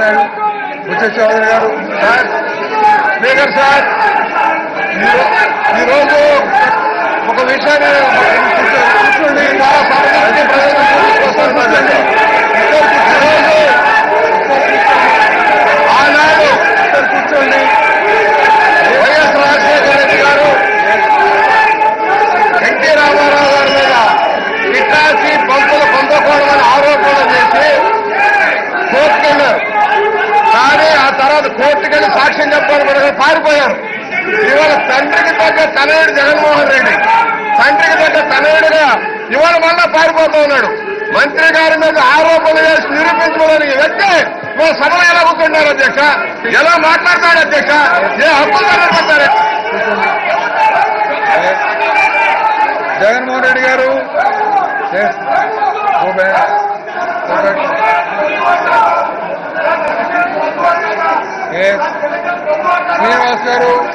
నాయుడు బుచ్చ చౌదరి గారు sir speaker sir ఈరో- ఈరోజు ఒక విషయాన్ని కూర్చో- కూర్చోండి చాలా సమయానికి ప్రజలు కూర్చోస్తారు కూర్చోండి. ఈరోజు ఆనాడు ఇద్దరు కూర్చోండి వైఎస్ రాజశేఖర రెడ్డి గారు ఎన్టీ రామారావు గారి మీద ఇట్లాంటి పంపులు పొందకూడదు అని ఆరోపణలు చేసి కోర్టుకెళ్ళారు కానీ ఆ తర్వాత కోర్టుకెళ్ళి సాక్ష్యం చెప్పాలని కూడా పారిపోయారు ఇవాళ తండ్రికి తగ్గ తనయుడు జగన్మోహన్ రెడ్డి తండ్రికి తగ్గ తనయుడుగా ఇవాళ మళ్ళా పారిపోతూ ఉన్నాడు మంత్రి గారి మీద ఆరోపణలు చేసి నిరూపించుకోవడానికి వ్యక్తి ఇవాళ సభలో ఎలా కూర్చుంటారు అధ్యక్ష ఎలా మాట్లాడతాడు అధ్యక్ష ఏ హక్కులు మాట్లాడతారు జగన్మోహన్ రెడ్డి గారు Yes. Go back. Go back. Yes. Srinivas గారు